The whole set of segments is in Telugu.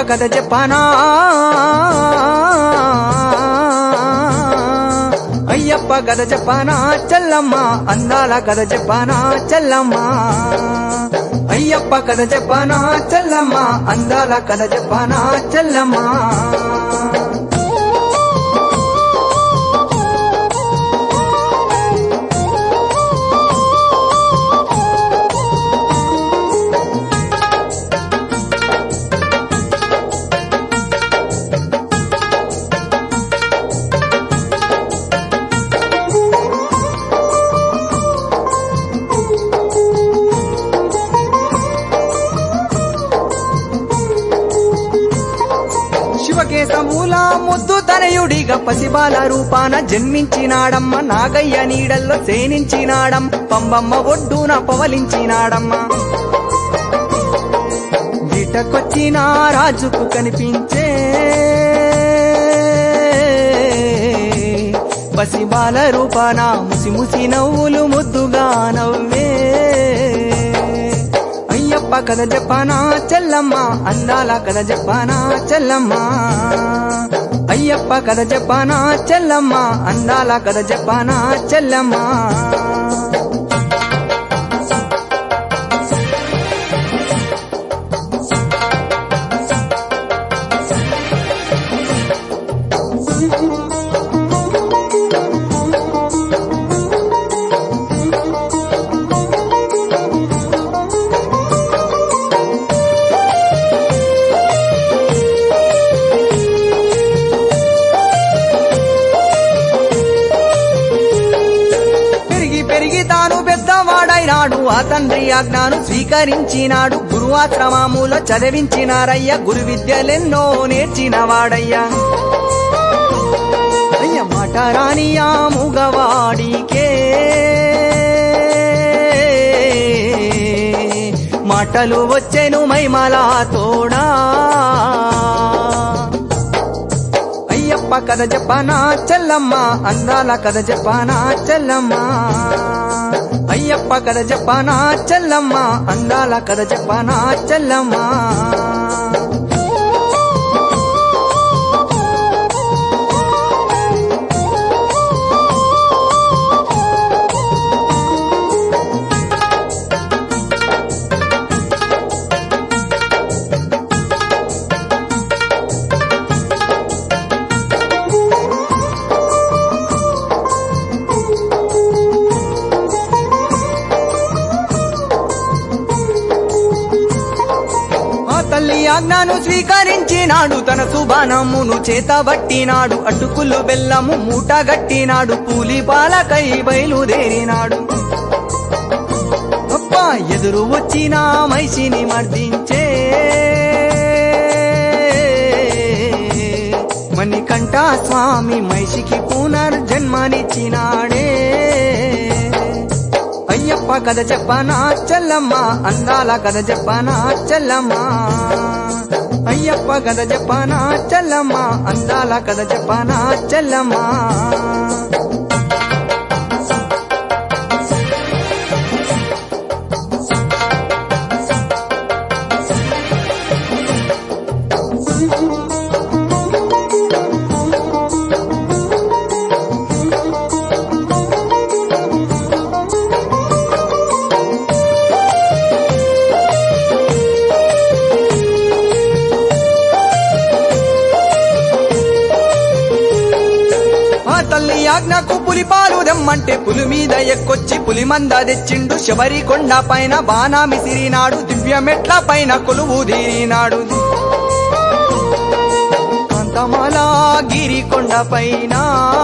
కథ చెప్పానా అయ్యప్ప కథ చెప్పానా చెల్లమ్మ అందాల కథ చెప్పానా చెల్లమ్మ అయ్యప్ప కథ చెప్పానా చెల్లమ్మ అందాల కథ చెప్పానా చెల్లమ్మ శివకేశమూల ముద్దు తనయుడిగా పసిబాల రూపాన జన్మించినాడమ్మ నాగయ్య నీడల్లో సేనించినాడం పంబమ్మ ఒడ్డున పవలించినాడమ్మ గిటకొచ్చిన రాజుకు కనిపించే పసిబాల రూపాన ముసి ముసి నవ్వులు ముద్దుగా నవ్వే అయ్యప్ప కథ చెప్పానా చెల్లమ్మ అందాల కథ చెప్పానా చెల్లమ్మ అయ్యప్ప కథ చెప్పానా చెల్లమ్మ అందాల కథ చెప్పానా చెల్లమ్మ పెరిగి పెరిగి తాను పెద్దవాడైనాడు ఆ తండ్రి ఆజ్ఞాను స్వీకరించినాడు గురువాశ్రమములో చదివించినారయ్య గురు విద్యలెన్నో నేర్చినవాడయ్యా అయ్య మాట రాని ఆ మూగవాడికే మాటలు వచ్చెను మైమలా తోడా అయ్యప్ప కథ చెప్పానా చెల్లమ్మ అందాల కథ చెప్పానా చెల్లమ్మ అయ్యప్ప కథ చెప్పానా చెల్లమ్మ అందాల కథ చెప్పానా చెల్లమ్మ ఆ తల్లి ఆజ్ఞను స్వీకరించినాడు తన సుబానమ్మును చేతబట్టినాడు అటుకులు బెల్లము మూట గట్టినాడు పూలి పాలకై బయలుదేరినాడు అబ్బా ఎదురు వచ్చిన మైసిని మర్దించే మణికంఠ స్వామి మైషికి పునర్జన్మనిచ్చినాడే అయ్యప్ప కథ చెప్పానా చెల్లమ్మ అందాల కథ చెప్పానా చెల్లమ్మ అయ్యప్ప కథ చెప్పానా చెల్లమ్మ అందాల కథ చెప్పానా చెల్లమ్మ ఆ తల్లి ఆజ్ఞకు పులి పాలు దెమ్మంటే పులి మీద ఎక్కొచ్చి పులి మంద తెచ్చిండు శబరి కొండ పైన బాణా మిసిరినాడు దివ్య మెట్ల పైన కొలువు తీరినాడు కాంతమాల గిరి కొండ పైన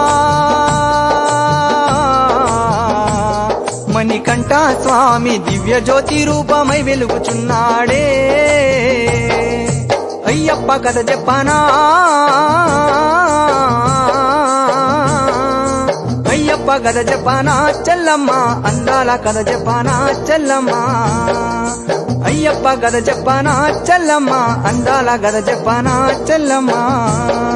మణికంఠ స్వామి దివ్య జ్యోతి రూపమై వెలుగుచున్నాడే అయ్యప్ప కథ చెప్పానా అయ్యప్ప కథ చెప్పానా చెల్లమ్మ అందాల కథ చెప్పానా చెల్లమ్మ అయ్యప్ప కథ చెప్పానా చెల్లమ్మ అందాల కథ చెప్పానా చెల్లమ్మ